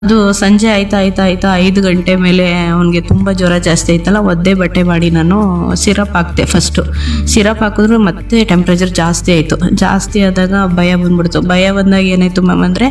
ಅದು ಸಂಜೆ ಆಯ್ತಾ ಆಯ್ತಾ ಆಯ್ತಾ ಐದು ಗಂಟೆ ಮೇಲೆ ಅವನಿಗೆ ತುಂಬ ಜ್ವರ ಜಾಸ್ತಿ ಆಯ್ತಲ್ಲ ಒದ್ದೆ ಬಟ್ಟೆ ಮಾಡಿ ನಾನು ಸಿರಪ್ ಹಾಕ್ತೆ ಫಸ್ಟು ಸಿರಪ್ ಹಾಕಿದ್ರು ಮತ್ತೆ ಟೆಂಪ್ರೇಚರ್ ಜಾಸ್ತಿ ಆಯಿತು ಜಾಸ್ತಿ ಆದಾಗ ಭಯ ಬಂದ್ಬಿಡ್ತು ಭಯ ಬಂದಾಗ ಏನಾಯ್ತು ಮ್ಯಾಮ್ ಅಂದರೆ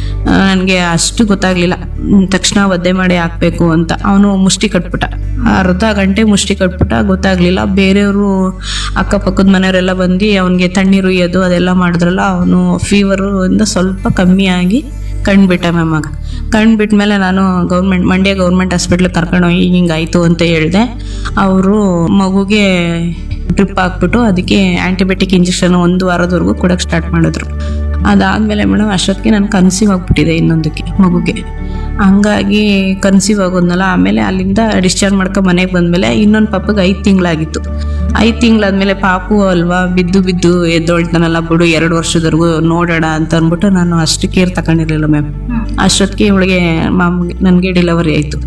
ನನಗೆ ಅಷ್ಟು ಗೊತ್ತಾಗಲಿಲ್ಲ ತಕ್ಷಣ ಒದ್ದೆ ಮಾಡಿ ಹಾಕಬೇಕು ಅಂತ ಅವನು ಮುಷ್ಟಿ ಕಟ್ಬಿಟ್ಟ ಅರ್ಧ ಗಂಟೆ ಮುಷ್ಟಿ ಕಟ್ಬಿಟ್ಟ ಗೊತ್ತಾಗ್ಲಿಲ್ಲ ಬೇರೆಯವರು ಅಕ್ಕಪಕ್ಕದ ಮನೆಯವರೆಲ್ಲ ಬಂದು ಅವನಿಗೆ ತಣ್ಣೀರು ಉಯ್ಯೋದು ಅದೆಲ್ಲ ಮಾಡಿದ್ರಲ್ಲ ಅವನು ಫೀವರು ಇಂದ ಸ್ವಲ್ಪ ಕಮ್ಮಿ ಆಗಿ ಕಣ್ಬಿಟ್ಟ ಮ್ಯಾಮ್ ಆಗ ಕಣ್ಬಿಟ್ಮೇಲೆ ನಾನು ಗೌರ್ಮೆಂಟ್ ಮಂಡ್ಯ ಗೌರ್ಮೆಂಟ್ ಹಾಸ್ಪಿಟ್ಲಿಗೆ ಕರ್ಕೊಂಡು ಹೋಗಿ ಹಿಂಗಾಯ್ತು ಅಂತ ಹೇಳಿದೆ ಅವರು ಮಗುಗೆ ಡ್ರಿಪ್ ಹಾಕ್ಬಿಟ್ಟು ಅದಕ್ಕೆ ಆ್ಯಂಟಿಬಯೋಟಿಕ್ ಇಂಜೆಕ್ಷನ್ ಒಂದು ವಾರದವರೆಗೂ ಕೊಡೋಕ್ಕೆ ಸ್ಟಾರ್ಟ್ ಮಾಡಿದ್ರು ಅದಾದಮೇಲೆ ಮೇಡಮ್ ಅಷ್ಟೊತ್ತಿಗೆ ನಾನು ಕನ್ಸೀವ್ ಆಗಿಬಿಟ್ಟಿದೆ ಇನ್ನೊಂದಕ್ಕೆ ಮಗುಗೆ ಹಂಗಾಗಿ ಕನ್ಸೀವ್ ಆಗೋದ್ನಲ್ಲ ಆಮೇಲೆ ಅಲ್ಲಿಂದ ಡಿಸ್ಚಾರ್ಜ್ ಮಾಡ್ಕೊಂಡು ಮನೆಗೆ ಬಂದಮೇಲೆ ಇನ್ನೊಂದು ಪಾಪಗೆ ಐದು ತಿಂಗಳಾಗಿತ್ತು ಐದು ತಿಂಗಳಾದ್ಮೇಲೆ ಪಾಪು ಅಲ್ವಾ ಬಿದ್ದು ಬಿದ್ದು ಎದ್ದೊಳ್ತಾನಲ್ಲ ಬಿಡು ಎರಡು ವರ್ಷದವರೆಗೂ ನೋಡೋಣ ಅಂತ ಅಂದ್ಬಿಟ್ಟು ನಾನು ಅಷ್ಟು ಕೇರ್ ತಗೊಂಡಿರಲಿಲ್ಲ ಮ್ಯಾಮ್ ಅಷ್ಟೊತ್ತಿಗೆ ಇವಳಿಗೆ ಮಾಮ್ ನನಗೆ ಡೆಲಿವರಿ ಆಯಿತು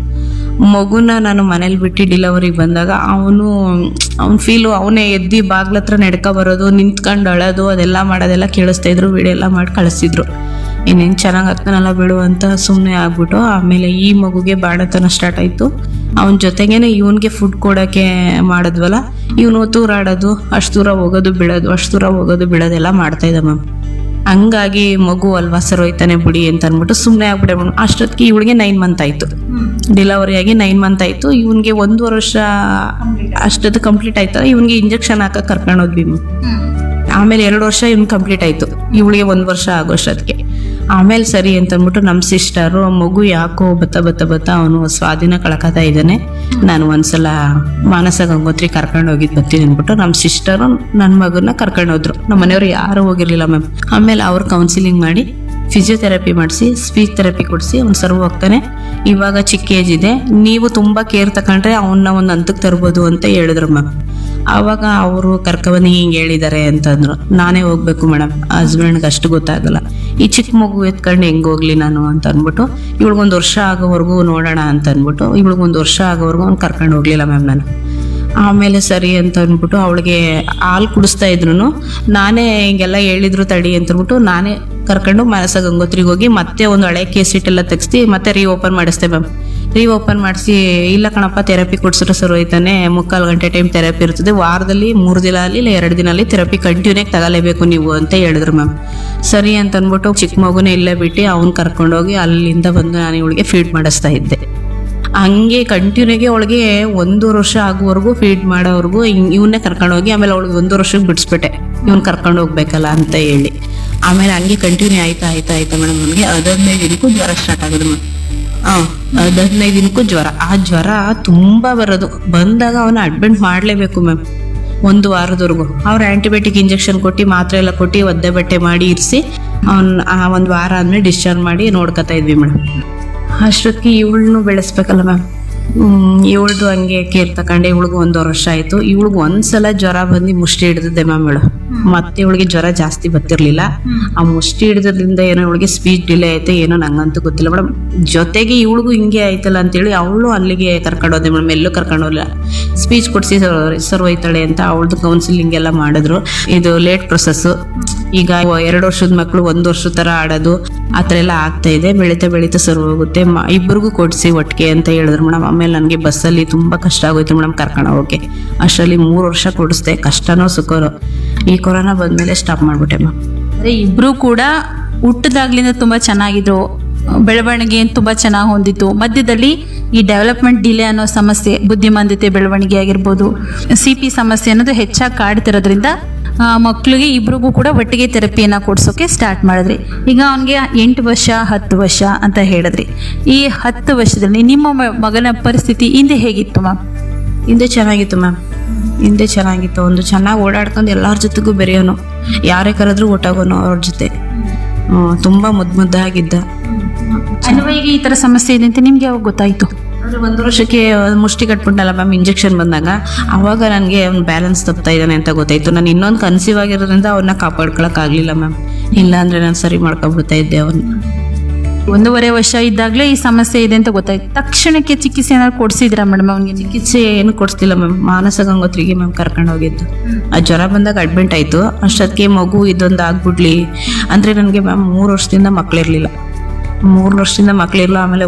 ಮಗುನ ನಾನು ಮನೇಲಿ ಬಿಟ್ಟು ಡಿಲವರಿಗೆ ಬಂದಾಗ ಅವನು ಅವ್ನ ಫೀಲು ಅವನೇ ಎದ್ದು ಬಾಗ್ಲ ಹತ್ರ ನಡ್ಕೊ ಬರೋದು ನಿಂತ್ಕೊಂಡು ಅಳೋದು ಅದೆಲ್ಲ ಮಾಡೋದೆಲ್ಲ ಕೇಳಿಸ್ತಾ ಇದ್ರು ವಿಡಿಯೋ ಎಲ್ಲ ಮಾಡಿ ಕಳಿಸ್ತಿದ್ರು ಇನ್ನೇನು ಚೆನ್ನಾಗಿ ಆಗ್ತಾನಲ್ಲ ಬಿಡು ಅಂತ ಸುಮ್ಮನೆ ಆಗ್ಬಿಟ್ಟು ಆಮೇಲೆ ಈ ಮಗುಗೆ ಬಾಡತನ ಸ್ಟಾರ್ಟ್ ಆಯಿತು ಅವನ ಜೊತೆಗೇನೆ ಇವನಿಗೆ ಫುಡ್ ಕೊಡೋಕ್ಕೆ ಮಾಡಿದ್ವಲ್ಲ ಇವನು ತೂರಾಡೋದು ಅಷ್ಟು ದೂರ ಹೋಗೋದು ಬಿಡೋದು ಅಷ್ಟು ದೂರ ಹೋಗೋದು ಬಿಡೋದೆಲ್ಲ ಮಾಡ್ತಾ ಇದ್ದ ಮ್ಯಾಮ್ ಹಂಗಾಗಿ ಮಗು ಅಲ್ವಾ ಸರ್ ಹೋಯ್ತಾನೆ ಬಿಡಿ ಅಂತ ಅಂದ್ಬಿಟ್ಟು ಸುಮ್ಮನೆ ಆಗ್ಬಿಟ್ಟೆ ಮೇಡಮ್ ಅಷ್ಟೊತ್ತಿಗೆ ಇವಳಿಗೆ ನೈನ್ ಮಂತ್ ಆಯಿತು ಡೆಲಿವರಿ ಆಗಿ ನೈನ್ ಮಂತ್ ಆಯಿತು ಇವನಿಗೆ ಒಂದೂವರೆ ವರ್ಷ ಅಷ್ಟೊತ್ತು ಕಂಪ್ಲೀಟ್ ಆಯ್ತಲ್ಲ ಇವನಿಗೆ ಇಂಜೆಕ್ಷನ್ ಹಾಕಕ್ಕೆ ಕರ್ಕೊಂಡು ಹೋದ್ವಿ ಮ್ಯಾಮ್. ಆಮೇಲೆ ಎರಡು ವರ್ಷ ಇವ್ನು ಕಂಪ್ಲೀಟ್ ಆಯಿತು ಇವಳಿಗೆ ಒಂದು ವರ್ಷ ಆಗೋಷ್ಟೊತ್ತಿಗೆ ಆಮೇಲೆ ಸರಿ ಅಂತ ಅಂದ್ಬಿಟ್ಟು ನಮ್ಮ ಸಿಸ್ಟರು ಮಗು ಯಾಕೋ ಬತ್ತ ಬತ್ತ ಬತ್ತ ಅವನು ಸ್ವಾಧೀನ ಕಳ್ಕೊತಾ ಇದ್ದಾನೆ ನಾನು ಒಂದ್ಸಲ ಮಾನಸ ಗಂಗೋತ್ರಿ ಕರ್ಕೊಂಡು ಹೋಗಿದ್ದು ಬರ್ತೀನಿ ಅಂದ್ಬಿಟ್ಟು ನಮ್ಮ ಸಿಸ್ಟರು ನನ್ನ ಮಗನ ಕರ್ಕೊಂಡು ಹೋದ್ರು ನಮ್ಮ ಮನೆಯವರು ಯಾರು ಹೋಗಿರ್ಲಿಲ್ಲ ಮ್ಯಾಮ್ ಆಮೇಲೆ ಅವ್ರು ಕೌನ್ಸಿಲಿಂಗ್ ಮಾಡಿ ಫಿಸಿಯೋಥೆರಪಿ ಮಾಡಿಸಿ ಸ್ಪೀಚ್ ಥೆರಪಿ ಕೊಡಿಸಿ ಅವ್ನು ಸರ್ವ್ ಹೋಗ್ತಾನೆ ಇವಾಗ ಚಿಕ್ಕ ಏಜ್ ಇದೆ ನೀವು ತುಂಬ ಕೇರ್ ತಗೊಂಡ್ರೆ ಅವನ್ನ ಒಂದು ಹಂತಕ್ಕೆ ತರ್ಬೋದು ಅಂತ ಹೇಳಿದ್ರು ಮ್ಯಾಮ್ ಆವಾಗ ಅವರು ಕರ್ಕೊಬಂದು ಹಿಂಗೆ ಹೇಳಿದ್ದಾರೆ ಅಂತಂದ್ರು ನಾನೇ ಹೋಗ್ಬೇಕು ಮೇಡಮ್ ಹಸ್ಬೆಂಡ್ಗೆ ಅಷ್ಟು ಗೊತ್ತಾಗಲ್ಲ ಈ ಚಿಕ್ಕ ಮಗು ಎತ್ಕೊಂಡು ಹೆಂಗೆ ಹೋಗ್ಲಿ ನಾನು ಅಂತ ಅಂದ್ಬಿಟ್ಟು ಇವಳಿಗೊಂದು ವರ್ಷ ಆಗೋವರೆಗೂ ನೋಡೋಣ ಅಂತ ಅಂದ್ಬಿಟ್ಟು ಇವಳಿಗೊಂದು ವರ್ಷ ಆಗೋವರೆಗೂ ಅವ್ನು ಕರ್ಕೊಂಡು ಹೋಗ್ಲಿಲ್ಲ ಮ್ಯಾಮ್ ನಾನು ಆಮೇಲೆ ಸರಿ ಅಂತ ಅಂದ್ಬಿಟ್ಟು ಅವಳಿಗೆ ಹಾಲು ಕುಡಿಸ್ತಾ ಇದ್ರು ನಾನೇ ಹಿಂಗೆಲ್ಲ ಹೇಳಿದ್ರು ತಡಿ ಅಂತ ಅಂದ್ಬಿಟ್ಟು ನಾನೇ ಕರ್ಕೊಂಡು ಮಾನಸ ಗಂಗೋತ್ರಿಗೆ ಹೋಗಿ ಮತ್ತೆ ಒಂದು ಹಳೆ ಕೇಸ್ ಎಲ್ಲ ತೆಗ್ಸಿ ಮತ್ತೆ ರೀ ಓಪನ್ ಮಾಡಿಸ್ದೆ ಮ್ಯಾಮ್ ರೀ ಓಪನ್ ಮಾಡಿಸಿ ಇಲ್ಲ ಕಣಪ್ಪ ಥೆರಪಿ ಕೊಡ್ಸಿದ್ರೆ ಸರ್ ಹೋಯ್ತಾನೆ ಮುಕ್ಕಾಲು ಗಂಟೆ ಟೈಮ್ ಥೆರಪಿ ಇರ್ತದೆ ವಾರದಲ್ಲಿ ಮೂರು ದಿನ ಅಲ್ಲಿ ಇಲ್ಲ ಎರಡು ದಿನ ಅಲ್ಲಿ ಥೆರಪಿ ಕಂಟಿನ್ಯೂಗೆ ತಗೊಲೇಬೇಕು ನೀವು ಅಂತ ಹೇಳಿದ್ರು ಮ್ಯಾಮ್ ಸರಿ ಅಂತ ಅಂದ್ಬಿಟ್ಟು ಚಿಕ್ಕ ಮಗುನೇ ಇಲ್ಲೇ ಬಿಟ್ಟು ಅವ್ನು ಕರ್ಕೊಂಡೋಗಿ ಅಲ್ಲಿಂದ ಬಂದು ನಾನು ಇವಳಿಗೆ ಫೀಡ್ ಮಾಡಿಸ್ತಾ ಇದ್ದೆ ಹಂಗೆ ಕಂಟಿನ್ಯೂಗೆ ಅವಳಿಗೆ ಒಂದು ವರ್ಷ ಆಗುವವರೆಗೂ ಫೀಡ್ ಮಾಡೋವರೆಗೂ ಇವನ್ನೇ ಕರ್ಕೊಂಡೋಗಿ ಆಮೇಲೆ ಅವಳಿಗೆ ಒಂದು ವರ್ಷಕ್ಕೆ ಬಿಡಿಸ್ಬಿಟ್ಟೆ ಇವ್ನು ಕರ್ಕೊಂಡು ಹೋಗ್ಬೇಕಲ್ಲ ಅಂತ ಹೇಳಿ ಆಮೇಲೆ ಹಂಗೆ ಕಂಟಿನ್ಯೂ ಆಯ್ತಾ ಆಯ್ತಾ ಆಯ್ತಾ ಮೇಡಮ್ ನನಗೆ ಹದಿನೈದು ದಿನಕ್ಕೂ ಜ್ವರ ಸ್ಟಾರ್ಟ್ ಆಗೋದು ಮೇಡಮ್ ಹಾಂ ಹದಿನೈದು ದಿನಕ್ಕೂ ಜ್ವರ ಆ ಜ್ವರ ತುಂಬ ಬರೋದು ಬಂದಾಗ ಅವನ ಅಡ್ಮಿಟ್ ಮಾಡಲೇಬೇಕು ಮ್ಯಾಮ್ ಒಂದು ವಾರದವರೆಗೂ ಅವ್ರು ಆ್ಯಂಟಿಬಯೋಟಿಕ್ ಇಂಜೆಕ್ಷನ್ ಕೊಟ್ಟು ಮಾತ್ರೆ ಎಲ್ಲ ಕೊಟ್ಟು ಒದ್ದೆ ಬಟ್ಟೆ ಮಾಡಿ ಇರಿಸಿ ಅವ್ನ ಆ ಒಂದು ವಾರ ಆದಮೇಲೆ ಡಿಸ್ಚಾರ್ಜ್ ಮಾಡಿ ನೋಡ್ಕೊತಾ ಇದ್ವಿ ಮೇಡಮ್ ಅಷ್ಟೊತ್ತಿಗೆ ಇವಳನ್ನು ಬೆಳೆಸ್ಬೇಕಲ್ಲ ಮ್ಯಾಮ್ ಇವಳ್ದು ಹಂಗೆ ಕೇರ್ ತಗೊಂಡೆ ಇವಳಿಗೂ ಒಂದೂವರೆ ವರ್ಷ ಆಯಿತು ಇವಳಿಗೆ ಒಂದ್ಸಲ ಜ್ವರ ಬಂದು ಮುಷ್ಟಿ ಹಿಡಿದಿದ್ದೆ ಮ್ಯಾಮ್ ಇವಳು ಮತ್ತೆ ಇವಳಿಗೆ ಜ್ವರ ಜಾಸ್ತಿ ಬರ್ತಿರ್ಲಿಲ್ಲ ಆ ಮುಷ್ಟಿ ಹಿಡಿದ್ರಿಂದ ಏನೋ ಇವಳಿಗೆ ಸ್ಪೀಚ್ ಡಿಲೇ ಆಯ್ತು ಏನೋ ನಂಗಂತೂ ಗೊತ್ತಿಲ್ಲ ಮೇಡಮ್ ಜೊತೆಗೆ ಇವಳಿಗೂ ಹಿಂಗೆ ಆಯ್ತಲ್ಲ ಅಂತೇಳಿ ಅವಳು ಅಲ್ಲಿಗೆ ಕರ್ಕೊಂಡೋದೆ ಮೇಡಮ್ ಎಲ್ಲೂ ಕರ್ಕೊಂಡೋಲ್ಲ ಸ್ಪೀಚ್ ಕೊಡಿಸಿ ಸರ್ ಹೋಯ್ತಾಳೆ ಅಂತ ಅವಳದು ಕೌನ್ಸಿಲಿಂಗ್ ಎಲ್ಲ ಮಾಡಿದ್ರು ಇದು ಲೇಟ್ ಪ್ರೊಸೆಸ್ಸು ಈಗ ಎರಡು ವರ್ಷದ ಮಕ್ಕಳು ಒಂದು ವರ್ಷದ ಥರ ಆಡೋದು ಆ ಥರ ಎಲ್ಲ ಆಗ್ತಾ ಇದೆ ಬೆಳೀತಾ ಬೆಳೀತಾ ಸರ್ ಹೋಗುತ್ತೆ ಮ ಇಬ್ಬರಿಗೂ ಕೊಡಿಸಿ ಒಟ್ಟಿಗೆ ಅಂತ ಹೇಳಿದ್ರು ಮೇಡಮ್ ಆಮೇಲೆ ನನಗೆ ಬಸ್ಸಲ್ಲಿ ತುಂಬ ಕಷ್ಟ ಆಗೋಯ್ತು ಮೇಡಮ್ ಕರ್ಕೊಂಡು ಹೋಗೋಕ್ಕೆ ಅಷ್ಟರಲ್ಲಿ ಮೂರು ವರ್ಷ ಕೊಡಿಸ್ದೆ ಕಷ್ಟನೋ ಸುಖನೋ ಈ ಕೊರೋನಾ ಬಂದಮೇಲೆ ಸ್ಟಾಪ್ ಮಾಡಿಬಿಟ್ಟೆ ಮ್ಯಾಮ್ ಅಂದ್ರೆ ಇಬ್ರು ಕೂಡ ಹುಟ್ಟದಾಗ್ಲಿಂದ ತುಂಬಾ ಚೆನ್ನಾಗಿದ್ರು ಬೆಳವಣಿಗೆ ತುಂಬಾ ಚೆನ್ನಾಗಿ ಹೊಂದಿತ್ತು ಮಧ್ಯದಲ್ಲಿ ಈ ಡೆವಲಪ್ಮೆಂಟ್ ಡಿಲೇ ಅನ್ನೋ ಸಮಸ್ಯೆ ಬುದ್ಧಿಮಾಂದ್ಯತೆ ಬೆಳವಣಿಗೆ ಆಗಿರ್ಬೋದು ಸಿ ಪಿ ಸಮಸ್ಯೆ ಅನ್ನೋದು ಹೆಚ್ಚಾಗಿ ಕಾಡ್ತಿರೋದ್ರಿಂದ ಆ, ಮಕ್ಳಿಗೆ ಇಬ್ರಿಗೂ ಕೂಡ ಒಟ್ಟಿಗೆ ಥೆರಪಿಯನ್ನ ಕೊಡ್ಸೋಕೆ ಸ್ಟಾರ್ಟ್ ಮಾಡಿದ್ರಿ ಈಗ ಅವನಿಗೆ ಎಂಟು ವರ್ಷ ಹತ್ತು ವರ್ಷ ಅಂತ ಹೇಳಿದ್ರಿ ಈ ಹತ್ತು ವರ್ಷದಲ್ಲಿ ನಿಮ್ಮ ಮ- ಮಗನ ಪರಿಸ್ಥಿತಿ ಹಿಂದೆ ಹೇಗಿತ್ತು ಮ್ಯಾಮ್ ಹಿಂದೆ ಚೆನ್ನಾಗಿತ್ತು ಮ್ಯಾಮ್ ಹಿಂದೆ ಚೆನ್ನಾಗಿತ್ತು ಒಂದು ಚೆನ್ನಾಗಿ ಓಡಾಡ್ಕೊಂಡು ಎಲ್ಲರ ಜೊತೆಗೂ ಬೆರೆಯೋನು ಯಾರೇ ಕರೆದ್ರೂ ಒಟ್ಟಾಗೋನು ಅವ್ರ ಜೊತೆ ಹ್ಮ್, ತುಂಬ ಮುದ್ದು ಮುದ್ದಾಗಿದ್ದ ಅನ್ವಯಿಗೆ ಈ ತರ ಸಮಸ್ಯೆ ಇದೆ ಅಂತ ನಿಮ್ಗೆ ಯಾವಾಗ ಗೊತ್ತಾಯ್ತು ಅಂದ್ರೆ ಒಂದು ವರ್ಷಕ್ಕೆ ಮುಷ್ಟಿ ಕಟ್ಬಿಟ್ಟಲ್ಲ ಮ್ಯಾಮ್ ಇಂಜೆಕ್ಷನ್ ಬಂದಾಗ ಅವಾಗ ನನಗೆ ಅವ್ನು ಬ್ಯಾಲೆನ್ಸ್ ತಪ್ತಾ ಇದ್ದಾನೆ ಅಂತ ಗೊತ್ತಾಯ್ತು ನಾನು ಇನ್ನೊಂದು ಕನ್ಸೀವ್ ಆಗಿರೋದ್ರಿಂದ ಅವನ್ನ ಕಾಪಾಡ್ಕೊಳಕ್ ಆಗ್ಲಿಲ್ಲ ಮ್ಯಾಮ್ ಇಲ್ಲ ಅಂದ್ರೆ ನಾನು ಸರಿ ಮಾಡ್ಕೊಬಿಡ್ತಾ ಇದ್ದೆ ಅವನ್ನ ಒಂದೂವರೆ ವರ್ಷ ಇದ್ದಾಗಲೇ ಈ ಸಮಸ್ಯೆ ಇದೆ ಅಂತ ಗೊತ್ತಾಯ್ತು ತಕ್ಷಣಕ್ಕೆ ಚಿಕಿತ್ಸೆ ಏನಾದ್ರು ಕೊಡ್ಸಿದ್ರಾ ಮೇಡಮ್ ಅವನಿಗೆ ಚಿಕಿತ್ಸೆ ಏನು ಕೊಡ್ತಿಲ್ಲ ಮ್ಯಾಮ್ ಮಾನಸ ಗಂಗೋತ್ರಿಗೆ ಮ್ಯಾಮ್ ಕರ್ಕೊಂಡು ಹೋಗಿದ್ದು ಆ ಜ್ವರ ಬಂದಾಗ ಅಡ್ಮಿಟ್ ಆಯಿತು ಅಷ್ಟೊತ್ತಿಗೆ ಮಗು ಇದೊಂದು ಆಗ್ಬಿಡ್ಲಿ ಅಂದರೆ ನನಗೆ ಮ್ಯಾಮ್ ಮೂರು ವರ್ಷದಿಂದ ಮಕ್ಕಳಿರಲಿಲ್ಲ ಮೂರು ವರ್ಷದಿಂದ ಮಕ್ಳಿಲ್ಲ ಆಮೇಲೆ